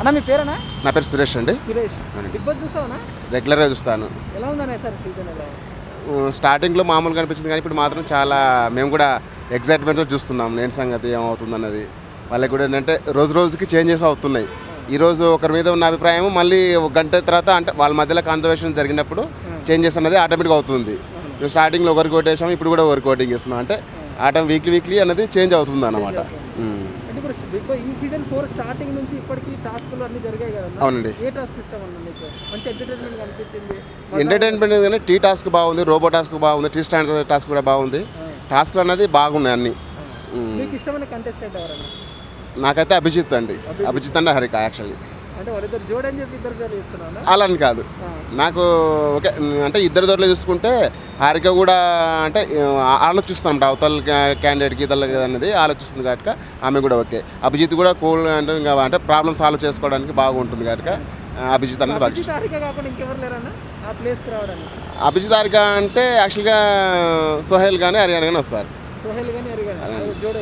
అన్న మీ పేరేనా నా పేరు సురేష్ అండి సురేష్ అవునండి. బిగ్ బాస్ చూసావనా రెగ్యులర్గా చూస్తాను ఎలా ఉందన్న సార్ సీజన్ ఎలా ఉమ్, స్టార్టింగ్లో మామూలుగా అనిపించింది కానీ ఇప్పుడు మాత్రం చాలా మేము కూడా ఎగ్జైట్మెంట్తో చూస్తున్నాం నేను సంగతి ఏమవుతుంది అన్నది వాళ్ళకి కూడా ఏంటంటే రోజు రోజుకి చేంజెస్ అవుతున్నాయి ఈరోజు ఒకరి మీద ఉన్న అభిప్రాయం మళ్ళీ ఒక గంట తర్వాత అంటే వాళ్ళ మధ్యలో కాన్సర్వేషన్ జరిగినప్పుడు చేంజెస్ అనేది ఆటోమేటిక్గా అవుతుంది మేము స్టార్టింగ్లో ఒకరికి ఓటేసాం ఇప్పుడు కూడా ఒకరికి ఓటింగ్ ఇస్తున్నాం అంటే ఆటం వీక్లీ వీక్లీ అనేది చేంజ్ అవుతుంది అన్నమాట ఉమ్. అంటే ఇప్పుడు బిగ్ బాస్ ఈ సీజన్ ఫోర్ స్టార్టింగ్ నుంచి ఇప్పటికి టాస్క్లు అన్ని జరిగాయి కదా అవునండి ఏ టాస్క్ ఇష్టం అన్న మీకు మంచి ఎంటర్టైన్మెంట్ అనిపించింది ఎంటర్టైన్మెంట్ కానీ టీ టాస్క్ బాగుంది రోబో టాస్క్ బాగుంది టీ స్టాండ్ టాస్క్ కూడా బాగుంది టాస్క్లు అనేది బాగున్నాయి అన్ని ఉమ్. మీకు ఇష్టమైన కంటెస్టెంట్ ఎవరన్నా నాకైతే అభిజిత్ అండి అభిజిత్ అంటే హరిక యాక్చువల్లీ అంటే వాళ్ళిద్దరు జోడని చెప్పి ఇద్దరు పేర్లు చెప్తున్నాను అలా అని కాదు నాకు ఓకే అంటే ఇద్దరు దొరలో చూసుకుంటే హారిక కూడా అంటే ఆ, ఆలోచిస్తాం అవతల క్యాండిడేట్కి ఇతల అనేది ఆలోచిస్తుంది కనుక ఆమె కూడా ఓకే అభిజిత్ కూడా కూల్ అంటే ఇంకా అంటే ప్రాబ్లమ్ సాల్వ్ చేసుకోవడానికి బాగుంటుంది కనుక ఆ, అభిజిత్ అనేది బాగా అభిజిత్ హారిక కాకుండా ఇంకెవరు లేరన్నా ఆ ప్లేస్కి రావడానికి అభిజిత్ హారిక అంటే యాక్చువల్గా సోహెల్ కానీ హరియానా కానీ వస్తారు సోహెల్ కానీ హరి కానీ జోడే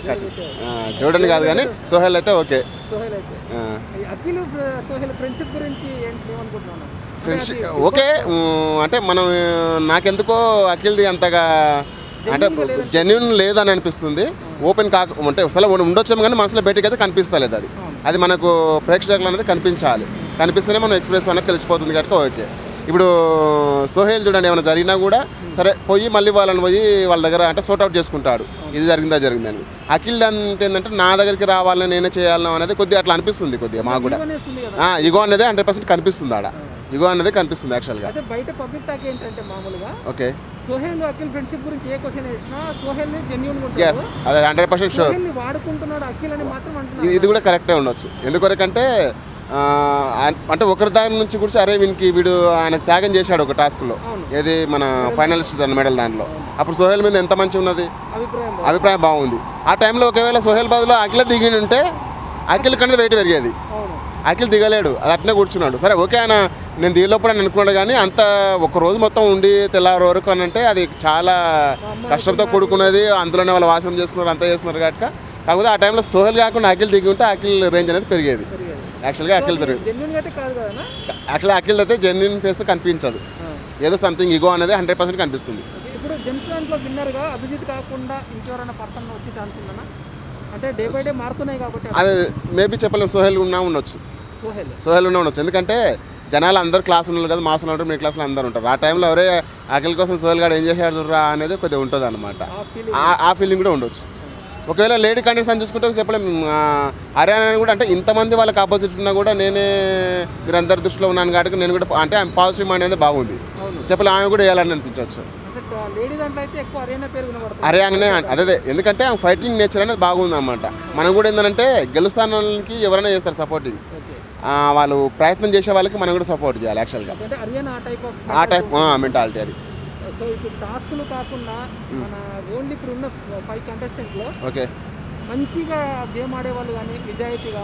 ఆ, జోడని కాదు కానీ సోహెల్ అయితే ఓకే సోహెల్ అయితే ఆ. ఈ అఖిల్ ఫ్ర- సోహెల్ ఫ్రెండ్షిప్ గురించి ఏంటి ఏమనుకుంటున్నాను ఫ్రెండ్షిప్ ఓకే ఉమ్, అంటే మనం నాకెందుకో అఖిల్ది అంతగా అంటే జెన్యున్ లేదని అనిపిస్తుంది ఓపెన్ కాక అంటే అసలు ఉండొచ్చాము కానీ మనసులో బయటకి అయితే కనిపిస్తలేదు అది అది మనకు ప్రేక్షకులు అనేది కనిపించాలి కనిపిస్తేనే మనం ఎక్స్ప్రెస్ అనేది తెలిసిపోతుంది కనుక ఓకే ఇప్పుడు సోహేల్ చూడండి ఏమైనా జరిగినా కూడా సరే పోయి మళ్ళీ వాళ్ళని పోయి వాళ్ళ దగ్గర అంటే సోట్ అవుట్ చేసుకుంటాడు ఇది జరిగిందా జరిగిందని అఖిల్ అంటే ఏంటంటే నా దగ్గరికి రావాలని నేనే చేయాలని అనేది కొద్దిగా అట్లా అనిపిస్తుంది కొద్దిగా మాకు కూడా అనేస్తుంది కదా ఇగో అనేది హండ్రెడ్ పర్సెంట్ కనిపిస్తుంది ఆడ ఇగో అనేది కనిపిస్తుంది యాక్చువల్గా అయితే బయట పబ్లిక్ టాక్ ఏంటంటే మామూలుగా ఓకే సోహెల్ అఖిల్ ఫ్రెండ్షిప్ గురించి ఏ క్వశ్చన్ వేసినా సోహెల్ జెన్యున్ ఎస్ అదే హండ్రెడ్ పర్సెంట్ షూర్ సోహెల్ వాడుకుంటున్నాడు అఖిల్ అని మాత్రం అంటున్నారు ఇది కూడా కరెక్టే ఉండొచ్చు ఎందుకొరకంటే ఆ, ఆన్- అంటే ఒకరి దాని నుంచి కూడా అరే వీనికి వీడు ఆయన త్యాగం చేశాడు ఒక టాస్క్లో అవును. ఏది మన ఫైనలిస్ట్ దాని మెడల్ దాంట్లో అప్పుడు సోహెల్ మీద ఎంత మంచి ఉన్నది అభిప్రాయం బాగుంది. అభిప్రాయం బాగుంది ఆ టైంలో ఒకవేళ సోహెల్ బదులు అఖిల దిగి ఉంటే అఖిల్ కన్నా వెయిట్ పెరిగేది అవును అఖిల్ దిగలేడు అది అట్నే కూర్చున్నాడు సరే ఓకే ఆయన నేను దిగలోపడ అని అనుకున్నాడు కానీ అంత ఒక రోజు మొత్తం ఉండి తెల్లారు వరకు అని అంటే అది చాలా కష్టంతో కూడుకున్నది అందులోనే వాళ్ళు వాసనం చేసుకున్నారు అంతా చేసుకున్నారు కనుక కాకపోతే ఆ టైంలో సోహెల్ కాకుండా అఖిల్ దిగి ఉంటే అఖిల్ రేంజ్ అనేది పెరిగేది పెరిగేది యాక్చువల్గా అఖిల్ పెరిగేది జెన్యున్ గా అయితే కాదు కదా యాక్చువల్గా అఖిల్ అయితే జెన్యున్ ఫేస్ కనిపించదు ఏదో సంథింగ్ ఇగో అనేది హండ్రెడ్ పర్సెంట్ కనిపిస్తుంది ఇప్పుడు జెంట్స్ దాంట్లో విన్నర్గా అభిజిత్ కాకుండా ఇంకెవరైనా పర్సన్ వచ్చే ఛాన్స్ ఉందన్నా అంటే డే బై డే మారుతున్నాయి కాబట్టి అది మేబీ చెప్పలేము సోహెల్ ఉన్నా ఉండొచ్చు సోహెల్ సోహెల్ ఉన్నా ఉండొచ్చు ఎందుకంటే జనాలు అందరు క్లాస్ ఉన్నారు కదా మాస్ ఉన్నారు మీ క్లాస్లో అందరు ఉంటారు ఆ టైంలో ఎవరే అఖిల్ కోసం సోహెల్ గారు ఏం చేశాడు చూడరా అనేది కొద్దిగా ఉంటుంది అనమాట ఆ ఫీలింగ్ ఆ ఫీలింగ్ కూడా ఉండొచ్చు ఒకవేళ లేడీ కండిషన్ అని చూసుకుంటే చెప్పలేం ఆ, హర్యానా కూడా అంటే ఇంతమంది వాళ్ళకి ఆపోజిట్ ఉన్నా కూడా నేనే మీరు అందరి దృష్టిలో ఉన్నాను కాబట్టి నేను కూడా అంటే పాజిటివ్ మైండ్ అనేది బాగుంది అవును చెప్పలే ఆమె కూడా వేయాలని అనిపించవచ్చు అంటే లేడీ దాంట్లో అయితే ఎక్కువ అరేనా పేరు వినబడుతుంది హర్యానానే అదే ఎందుకంటే ఆమె ఫైటింగ్ నేచర్ అనేది బాగుంది అనమాట మనం కూడా ఏంటంటే గెలుస్తానికి ఎవరైనా చేస్తారు సపోర్టింగ్ ఓకే వాళ్ళు ప్రయత్నం చేసే వాళ్ళకి మనం కూడా సపోర్ట్ చేయాలి యాక్చువల్గా అంటే హర్యానా ఆ టైప్ ఆఫ్ ఆ టైప్ మెంటాలిటీ అది సో ఇప్పుడు టాస్క్లు కాకుండా మన ఓన్లీ ఇప్పుడు ఉన్న ఫైవ్ కంటెస్టెంట్లో ఓకే మంచిగా గేమ్ ఆడేవాళ్ళు కానీ నిజాయితీగా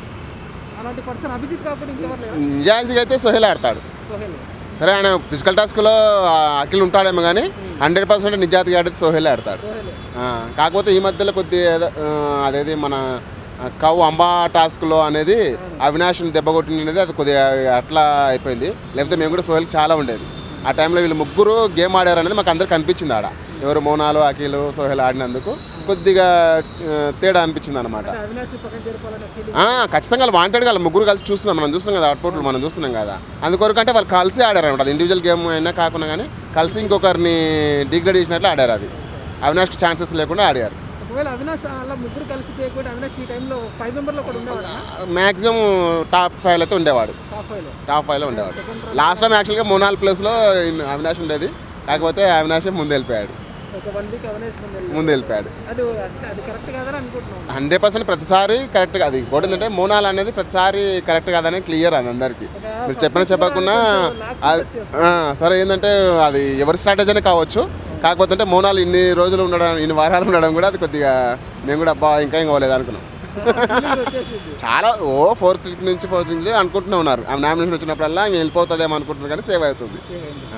అలాంటి పర్సన్ అభిజిత్ కాకుండా ఇంకెవరు లేరా నిజాయితీగా అయితే సోహెల్ ఆడతాడు సోహెల్ సరే ఆయన ఫిజికల్ టాస్క్లో అఖిల్ ఉంటాడేమో కానీ హండ్రెడ్ పర్సెంట్ నిజాయితీగా ఆడితే సోహెల్ ఆడతాడు సోహెల్ ఆ, కాకపోతే ఈ మధ్యలో కొద్దిగా ఏదో, ఆ, అదేది మన ఆ, కవ్ అంబా టాస్క్లో అనేది అవినాష్ని దెబ్బ కొట్టినది అది కొద్దిగా అట్లా అయిపోయింది లేకపోతే మేము కూడా సోహెల్కి చాలా ఉండేది ఆ టైంలో వీళ్ళు ముగ్గురు గేమ్ ఆడారు అనేది మాకు అందరికి కనిపించింది ఆడ ఎవరు మోనాలు అఖిల్ సోహెల్ ఆడినందుకు కొద్దిగా ఆ, తేడా అనిపించింది అనమాట అంటే అవినాష్ పక్కన చేరుకోవాలనే ఫీలింగ్ ఖచ్చితంగా వాంటెడ్ వాళ్ళు ముగ్గురు కలిసి చూస్తున్నాం మనం చూస్తున్నాం కదా అవుట్పుట్లు మనం చూస్తున్నాం కదా అందుకొరకు అంటే వాళ్ళు కలిసి ఆడారు అనమాట ఇండివిజువల్ గేమ్ అయినా కాకుండా కానీ కలిసి ఇంకొకరిని డిగ్రేడ్ చేసినట్లు ఆడారు అది అవినాష్కి ఛాన్సెస్ లేకుండా ఆడారు ఒకవేళ అవినాష్ అలా ముగ్గురు కలిసి చేయకుండా అవినాష్ ఈ టైంలో ఫైవ్ మెంబర్లో కూడా ఉండేవాడు మ్యాక్సిమం టాప్ ఫైవ్ అయితే ఉండేవాడు టాప్ ఫైవ్లో టాప్ ఫైవ్లో ఉండేవాడు సెకండ్ లాస్ట్ టైం యాక్చువల్గా మూనాలుగు ప్లేస్లో అవినాష్ ఉండేది కాకపోతే అవినాష్ ముందు వెళ్ళిపోయాడు ఒక వన్ వీక్ అవినాష్ ముందు వెళ్ళి- ముందు వెళ్ళిపోయాడు అది అంటే అది కరెక్ట్ కాదని అనుకుంటున్నాను హండ్రెడ్ పర్సెంట్ ప్రతిసారి కరెక్ట్ కాదు ఇంకోటి ఏంటంటే మోనాల్ అనేది ప్రతిసారి కరెక్ట్ కాదని క్లియర్ అది అందరికీ మీరు చెప్పినా చెప్పకుండా అది- ఆ, సరే ఏంటంటే అది ఎవరి స్ట్రాటజీ అని కావచ్చు కాకపోతే అంటే మోనాలు ఇన్ని రోజులు ఉండడం ఇన్ని వారాలు ఉండడం కూడా అది కొద్దిగా మేము కూడా అబ్బా ఇంకా ఏం కావలేదు అనుకున్నాం వచ్చేసింది చాలా ఓ ఫోర్త్ వీక్ నుంచి ఫోర్త్ వీక్ నుంచి అనుకుంటూనే ఉన్నారు ఆ నామినేషన్ వచ్చినప్పుడల్లా ఇంక వెళ్ళిపోతుందేమో అనుకుంటున్నారు కానీ సేవ్ అవుతుంది ఆ.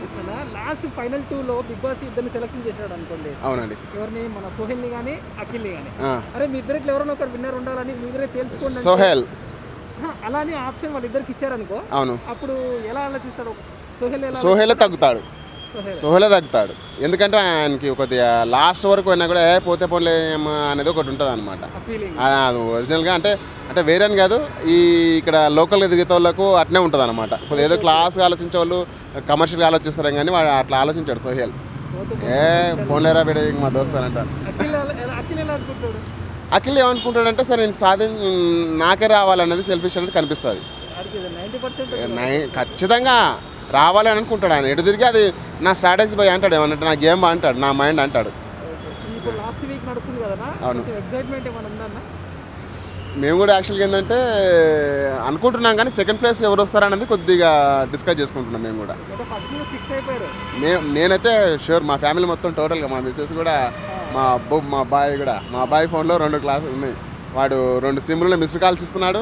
లాస్ట్ ఫైనల్ టూ లో బిగ్ బాస్ ఇద్దరిని సెలెక్షన్ చేశాడు అనుకోండి అవునండి ఎవరిని మన సోహెల్ని కానీ అఖిల్ని కానీ ఆ. అరే మీ ఇద్దరికి ఎవరైనా ఒకరు విన్నర్ ఉండాలని మీ ఇద్దరే తేల్చుకోండి అంటే సోహెల్ ఆహా, అలా అని ఆప్షన్ వాళ్ళిద్దరికి ఇచ్చారనుకో అవును అప్పుడు ఎలా ఆలోచిస్తాడు సోహెల్ ఎలా సోహెలే తగ్గుతాడు సోహెల్ సోహెలే తగ్గుతాడు ఎందుకంటే ఆయనకి కొద్దిగా లాస్ట్ వరకు అయినా కూడా ఏ పోతే పోలే ఏమో అనేది ఒకటి ఉంటుంది అనమాట ఆ ఫీలింగ్ అది ఒరిజినల్గా అంటే అంటే వేరే అని కాదు ఈ ఇక్కడ లోకల్ ఎదిగే వాళ్ళకు అట్నే ఉంటుంది అనమాట కొద్దిగా ఏదో క్లాస్గా ఆలోచించే వాళ్ళు కమర్షియల్గా ఆలోచిస్తారు కానీ వాడు అట్లా ఆలోచించాడు సోహెల్ ఏ పోలేరా బిడ్డ ఇంక మా దోస్తు అని అంటారు అఖిల్ ఎలా- అఖిల్ ఎలా అనుకుంటాడు అఖిల్ ఏమనుకుంటాడంటే సరే నేను సాధి నాకే రావాలనేది సెల్ఫిష్ అనేది కనిపిస్తుంది వాడికి నైంటీ పర్సెంట్ నై- ఖచ్చితంగా రావాలని అనుకుంటాడు ఆయన ఎటు తిరిగి అది నా స్ట్రాటజీ పోయి అంటాడు ఏమన్నట్టు నా గేమ్ అంటాడు నా మైండ్ అంటాడు ఇప్పుడు లాస్ట్ వీక్ నడుస్తుంది కదా అవును. కొంచెం ఎక్సైట్మెంట్ ఏమైనా ఉందన్న మేము కూడా యాక్చువల్గా ఏంటంటే అనుకుంటున్నాం కానీ సెకండ్ ప్లేస్ ఎవరు వస్తారనేది కొద్దిగా డిస్కస్ చేసుకుంటున్నాం మేము కూడా అంటే ఫస్ట్ ఫిక్స్ అయిపోయారు మేము నేనైతే షూర్ మా ఫ్యామిలీ మొత్తం టోటల్గా మా మిస్సెస్ కూడా మా అబ్బు మా అబ్బాయి కూడా మా అబ్బాయి ఫోన్లో రెండు క్లాసులు ఉన్నాయి వాడు రెండు సిమ్లో మిస్డ్ కాల్స్ ఇస్తున్నాడు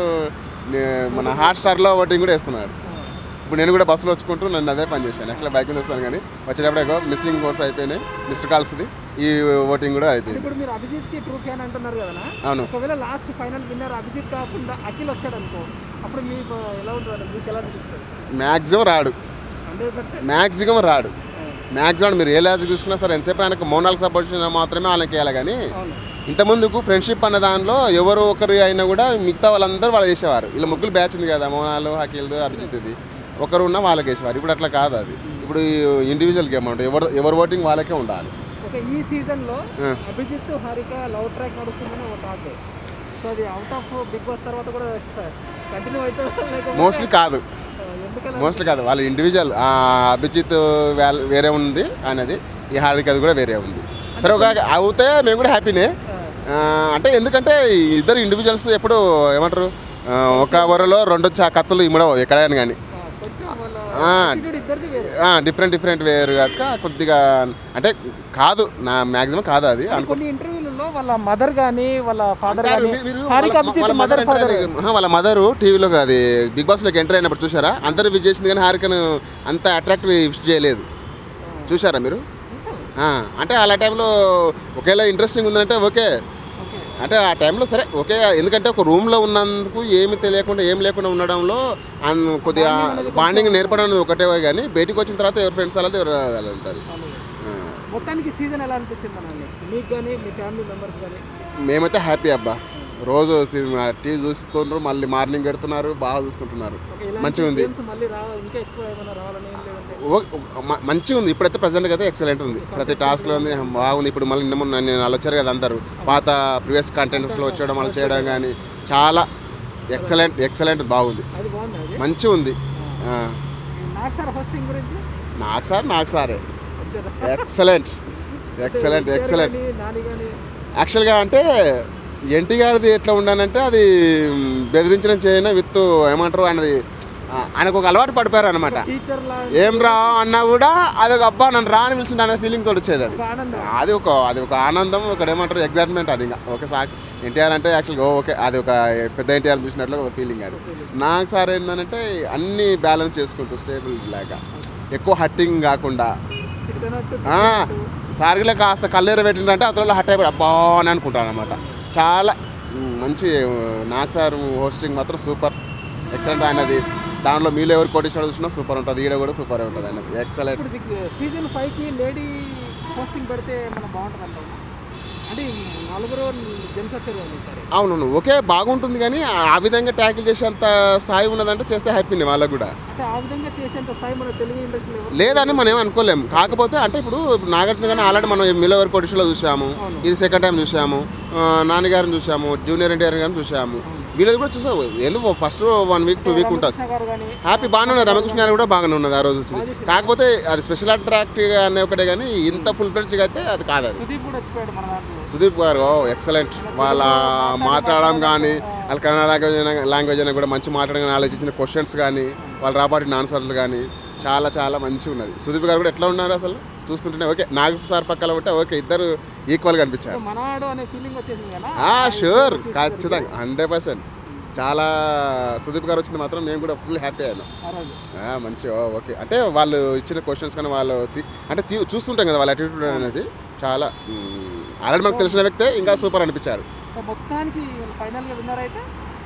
నే- మన హాట్ స్టార్లో ఓటింగ్ కూడా వేస్తున్నాడు ఇప్పుడు నేను కూడా బస్సులో వచ్చుకుంటూ నన్ను అదే పని చేశాను ఎట్లా బైక్ మీద వస్తాను కానీ వచ్చేటప్పుడే మిస్సింగ్ కోర్స్ అయిపోయినాయి మిస్డ్ కాల్స్ది ఈ ఓటింగ్ కూడా అయిపోయింది ఇప్పుడు మీరు అభిజిత్ కి ట్రూ ఫ్యాన్ అంటున్నారు కదా అవును ఒకవేళ లాస్ట్ ఫైనల్ విన్నర్ అభిజిత్ కాకుండా అఖిల్ వచ్చాడు అనుకో అప్పుడు మీకు ఎలా ఉంటుంది మీకు ఎలా అనిపిస్తుంది మ్యాక్సిమం రాడు హండ్రెడ్ పర్సెంట్ మ్యాక్సిమం రాడు మ్యాక్సిమం మీరు ఏ లాజ్ చూసుకున్నా సరే ఎంతసేపు ఆయనకు మౌనాలకు సపోర్ట్ చేసినా మాత్రమే వాళ్ళకి వేయాలి కానీ అవును ఇంతకుముందుకు ఫ్రెండ్షిప్ అన్న దానిలో ఎవరు ఒకరు అయినా కూడా మిగతా వాళ్ళందరూ వాళ్ళు చేసేవారు ఇలా ముగ్గురు బ్యాచ్ ఉంది కదా మోనాలు హకీల్ది అభిజిత్ది ఒకరు ఉన్న వాళ్ళకి వేసేవారు ఇప్పుడు అట్లా కాదు అది ఇప్పుడు ఇండివిజువల్ గేమ్ అంటే ఎవరు ఎవరు ఓటింగ్ వాళ్ళకే ఉండాలి ఓకే ఈ సీజన్ లో ఆ. అభిజిత్ హరిక లవ్ ట్రాక్ నడుస్తుందని ఒక టాక్ సో అది అవుట్ ఆఫ్ బిగ్ బాస్ తర్వాత కూడా కంటిన్యూ అవుతుందా లేకపోతే మోస్ట్లీ కాదు ఆ, ఎందుకలా మోస్ట్లీ కాదు వాళ్ళ ఇండివిజువల్ అభిజిత్ వేల్- వేరే ఉంది అనేది ఈ హార్దిక్ అది కూడా వేరే ఉంది సరే ఒక అవుతే మేము కూడా హ్యాపీనే ఆ, ఆ, అంటే ఎందుకంటే ఈ ఇద్దరు ఇండివిజువల్స్ ఎప్పుడు ఏమంటారు ఆ, ఒక వరలో రెండు చా- కత్తులు ఇమ్మడవు ఎక్కడైనా కానీ ఆ, కొంచెం వాళ్ళ ఆ. attitude ఇద్దరిది వేరే డిఫరెంట్ డిఫరెంట్ వేరు కనుక కొద్దిగా అంటే కాదు నా మ్యాక్సిమం కాదు అది అనుకో కొన్ని ఇంటర్వ్యూలలో వాళ్ళ మదర్ గానీ వాళ్ళ ఫాదర్ అంటారు, గానీ మీ- మీరు హారిక వాళ్ళ- అభిజిత్ వాళ్ళ మదర్ mother ఫాదర్ enter అయ్యి- ఆహా, వాళ్ళ మదరు టీవీలో అది బిగ్ బాస్లోకి ఎంటర్ అయినప్పుడు చూసారా అందరూ విజ్ చేసింది కానీ హారికను అంత అట్రాక్టివ్ విష్ చేయలేదు చూసారా మీరు ఆ, అంటే అలా టైంలో ఒకేలా ఇంట్రెస్టింగ్ ఉందంటే ఓకే ఓకే అంటే ఆ టైంలో సరే ఓకే ఎందుకంటే ఒక రూమ్లో ఉన్నందుకు ఏమి తెలియకుండా ఏం లేకుండా ఉండడంలో అన్- కొద్దిగా బాండింగ్ నేర్పడం అనేది ఒకటే కానీ బయటికి వచ్చిన తర్వాత ఎవరి ఫ్రెండ్స్ అలాగే ఎవరు అలా ఉంటుంది ఆ, మొత్తానికి సీజన్ ఎలా అనిపించింది అన్న మీకు కానీ మీ ఫ్యామిలీ మెంబర్స్ కానీ మేమైతే హ్యాపీ అబ్బా రోజు సినిమా టీవీ చూస్తున్నారు మళ్ళీ మార్నింగ్ పెడుతున్నారు బాగా చూసుకుంటున్నారు మంచిగా ఉంది గేమ్స్ మళ్ళీ రావాలి ఇంకా ఎక్కువ ఏమైనా రావాలని ఏం లేదంటే ఓ- మ- మంచిగా ఉంది ఇప్పుడైతే ప్రజెంట్గా అయితే ఎక్సలెంట్ ఉంది ప్రతి టాస్క్లో ఉంది బాగుంది ఇప్పుడు మళ్ళీ నిన్న మొన్న నేను అలా వచ్చారు కదా అందరూ పాత ప్రీవియస్ కంటెంట్స్లో వచ్చేయడం మళ్ళీ చేయడం కానీ చాలా ఎక్సలెంట్ ఎక్సలెంట్ బాగుంది అది బాగుంది అది మంచిగా ఉంది ఆ, నాకు సార్ హోస్టింగ్ గురించి నాకు సార్ నాకు సారే అంతేనా? ఎక్సలెంట్ ఎక్సలెంట్ అంటే ఎక్సలెంట్ కానీ, నాని కానీ యాక్చువల్గా అంటే ఎన్టీ గారిది ఎట్లా ఉండానంటే అది మ్, బెదిరించడం చేయన విత్ ఏమంటారు ఆయనది ఆ, ఆయనకు ఒక అలవాటు పడిపోయారు అనమాట టీచర్ లా ఏం రా అన్నా కూడా అది ఒక అబ్బా నన్ను రా అని పిలిచిండు అనే ఫీలింగ్ తోటి వచ్చేది అది ఒక ఆనందం అది ఒక అది ఒక ఆనందం ఒక ఏమంటారు ఎగ్జైట్మెంట్ అది ఇంకా ఒక సాక్ ఎన్టీఆర్ అంటే యాక్చువల్గా ఓకే అది ఒక పెద్ద ఎన్టీఆర్ చూసినట్లు ఒక ఫీలింగ్ అది నాకు సార్ ఏంటంటే అన్నీ బ్యాలెన్స్ చేసుకుంటూ స్టేబుల్ లాగా ఎక్కువ హట్టింగ్ కాకుండా తిట్టనట్టు ఆ, సార్గిలో కాస్త కల్లేరు పెట్టిందంటే అతను హట్ అయిపోయి అబ్బా అని అనుకుంటాను అనమాట చాలా మ్, మంచి నాకు సార్ హోస్టింగ్ మాత్రం సూపర్ ఎక్సలెంట్ ఆయనది దాంట్లో మీలో ఎవరు కొట్టించాడో చూసినా సూపర్ ఉంటుంది ఈడ కూడా సూపర్ ఉంటుంది ఆయనది ఎక్సలెంట్ ఇప్పుడు సీజన్ ఫైవ్ కి లేడీ పోస్టింగ్ పెడితే మనం బాగుంటుంది అంటాం అంటే ఈ నలుగురు జెంట్స్ వచ్చారు కదా సరే అవును ఓకే బాగుంటుంది కానీ ఆ విధంగా ట్యాకిల్ చేసేంత స్థాయి ఉన్నదంటే చేస్తే హ్యాపీనే వాళ్ళకు కూడా అంటే ఆ విధంగా చేసేంత స్థాయి మన తెలుగు ఇండస్ట్రీలో ఎవరు లేదని మనం ఏం అనుకోలేము కాకపోతే అంటే ఇప్పుడు ఇప్పుడు నాగార్జున గారిని ఆల్రెడీ మనం మిలవర్ కొడిషలో చూసాము అవును. ఇది సెకండ్ టైం చూసాము ఆ, నాన్నగారిని చూసాము జూనియర్ ఎన్టీఆర్ గారిని చూసాము వీళ్ళది కూడా చూసాము ఎందుకు first one week two week ఉంటుంది రమకృష్ణ గారు కానీ హ్యాపీ బాగానే ఉన్నారు రమకృష్ణ గారు కూడా బాగానే ఉన్నది ఆ రోజు వచ్చింది కాకపోతే అది స్పెషల్ అట్రాక్ట్ అనే ఒకటే కానీ ఇంత ఫుల్ ఫ్లెడ్జ్గా అయితే అది కాదు అది సుదీప్ కూడా వచ్చిపోయాడు మన దాంట్లో సుదీప్ గారు ఎక్సలెంట్ వాళ్ళ మాట్లాడడం కానీ వాళ్ళ కన్నడ లాంగ్వేజ్ అయినా లాంగ్వేజ్ అయినా కూడా మంచి మాట్లాడడం కానీ ఆలోచించిన క్వశ్చన్స్ కానీ వాళ్ళు రాబడిన ఆన్సర్లు కానీ చాలా చాలా మంచిగా ఉన్నది సుదీప్ గారు కూడా ఎట్లా ఉన్నారు అసలు చూస్తుంటేనే ఓకే నాగ సార్ పక్కన ఉంటే ఓకే ఇద్దరు ఈక్వల్గా అనిపించారు మనవాడు అనే ఫీలింగ్ వచ్చేసింది కదా షూర్ ఖచ్చితంగా హండ్రెడ్ పర్సెంట్ చాలా సుదీప్ గారు వచ్చింది మాత్రం మేము కూడా ఫుల్ హ్యాపీ అయ్యాను ఆ రోజు ఆ, మంచి ఓ, ఓకే అంటే వాళ్ళు ఇచ్చిన క్వశ్చన్స్ కానీ వాళ్ళు తీ- అంటే తీ- చూస్తుంటాం కదా వాళ్ళ అటిట్యూడ్ అనేది చాలా ఆల్రెడీ మనకు తెలిసిన వ్యక్తే ఇంకా సూపర్ అనిపించారు సో మొత్తానికి ఫైనల్గా విన్నర్ అయితే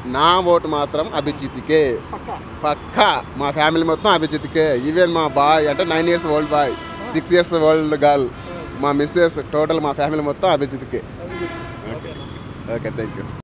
నా ఓటు మాత్రం అభిజిత్కే పక్కా పక్కా మా ఫ్యామిలీ మొత్తం అభిజిత్కే ఈవెన్ మా బాయ్ అంటే nine years old boy six years old girl మా మిస్సెస్ టోటల్ మా ఫ్యామిలీ మొత్తం అభిజిత్కే అభిజిత్ ఓకే ఓకేనా ఓకే థ్యాంక్ యూ